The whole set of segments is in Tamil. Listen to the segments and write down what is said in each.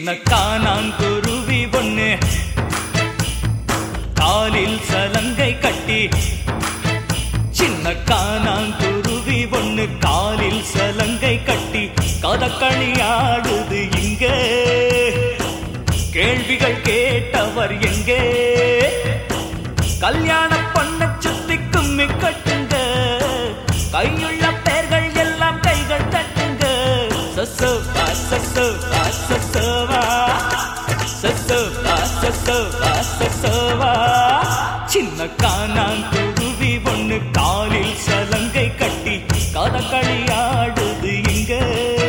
சின்ன காணாங்குருவி ஒண்ணு காலில் சலங்கை கட்டி சின்ன காணாங்குருவி ஒண்ணு காலில் சலங்கை கட்டி கதக்களி ஆடுது இங்கே கேள்விகள் கேட்டவர் எங்கே கல்யாண பண்ண சுத்தி கும்மி கட்டுங்க கையுள்ள பேர்கள் எல்லாம் கைகள் தட்டுங்க சசோவா சசோவா சசோவா சசோவா சசோவா சசோவா சின்ன காணாங்குருவி ஒண்ணு காலில் சலங்கை கட்டி கதகளி ஆடுது இங்கே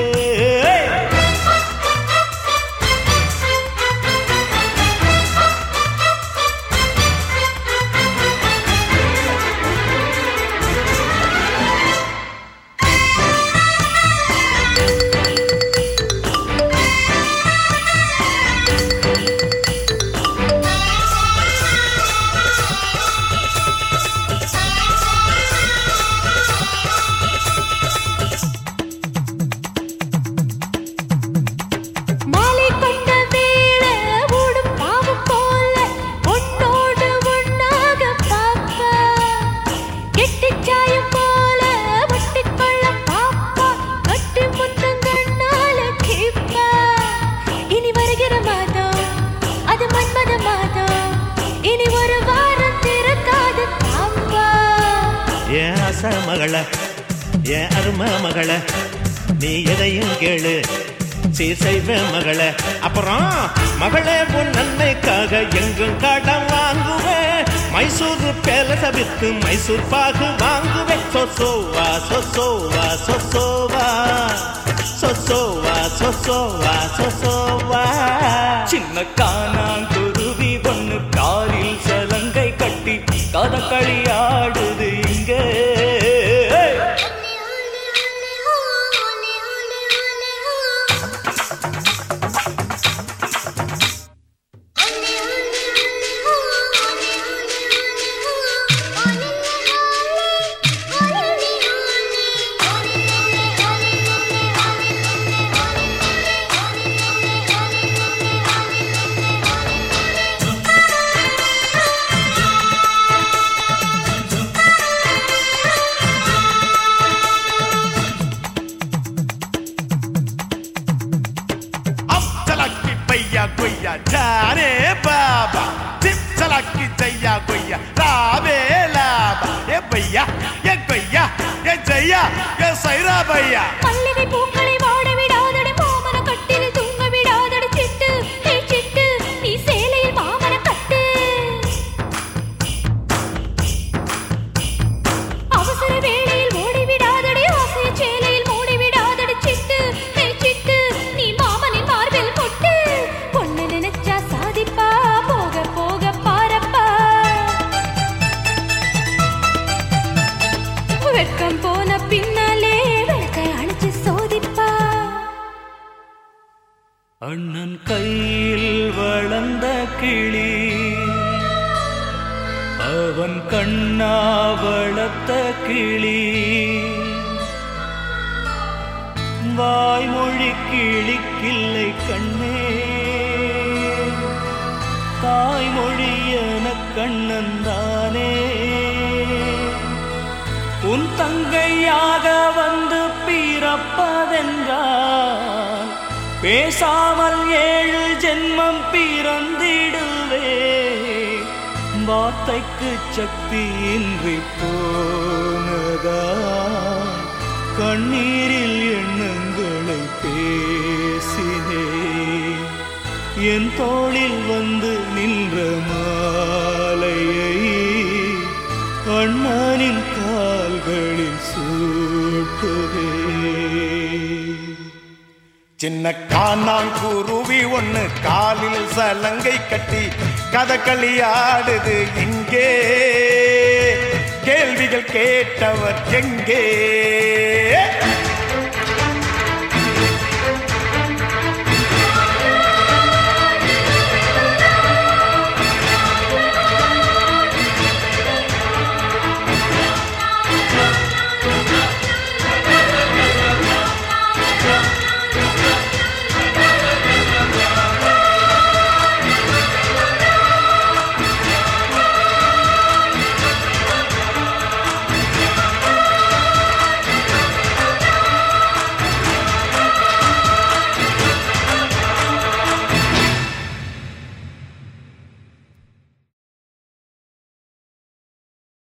மாலை கொண்ட வேளை ஓடும் பாவு போல உன்னோடு ஒன்னாக பாப்பா கெட்டிச் சாயம் போல ஒட்டிக்கொள்ள பாப்பா கட்டி முத்தங்கண்ணால கேப்பா இனி வருகிற மாதம் அது மன்மத மாதம் இனி ஒரு வாரம் திறக்காது தாப்பா என் அச மகள என் அரும மகள நீ எதையும் கேளு சீசைவ மகள அப்புறம் மகளே உன் நன்மைக்காக எங்கும் கடன் வாங்குவேன் மைசூர் பேலச வித்து மைசூர் பாகு வாங்குவேன் சொசோவா சொசோவா சொசோவா சொசோவா சொசோவா சொசோவா சின்ன காணாங்குருவி ஒண்ணு காலில் சலங்கை கட்டி கதகளி ஆடுது இங்கே அப் சலக்கி பையா கொய்யா ஜாரே பாபா சிப் சலக்கி ஜையா கொய்யா ராவே லாபா ஏ பையா ஏ கொய்யா ஏ ஜையா ஏ சைரா பையா மல்லிகை பூக்களை வாட விடாதடி மாமன கட்டில் தூங்க விடாதடி சிட்டு ஹே சிட்டு நீ சேலையில் மாமன கட்டு அவசர வேளையில் ஓடி விடாதடி ஆசை சேலையில் மூடி விடாதடி சிட்டு ஹே சிட்டு நீ மாமனின் மார்பில் கொட்டு பொண்ணு நினைச்சா சாதிப்பா போக போக பாரப்பா வெட்கம் போன பின்னாலே விளக்கை அணைச்சு சோதிப்பா அண்ணன் கையில் வளர்ந்த கிளி அவன் கண்ணா வளர்த்த கிளி வாய்மொழி கிளிக்கில்லை கண்ணே தாய்மொழி என கண்ணந்தானே உன் தங்கையாக வந்து பிறப்பதென்றால் பேசாமல் ஏழு ஜென்மம் பிறந்திடுவே வார்த்தைக்கு சக்தியின்றி போனதா கண்ணீரில் எண்ணங்களை பேசினே என் தோளில் வந்து நின்ற மாலையை அண்ணனின் கால்களில் சூட்டுவே சின்ன காணாங்குருவி ஒண்ணு காலில் சலங்கை கட்டி கதகளி ஆடுது இங்கே கேள்விகள் கேட்டவர் எங்கே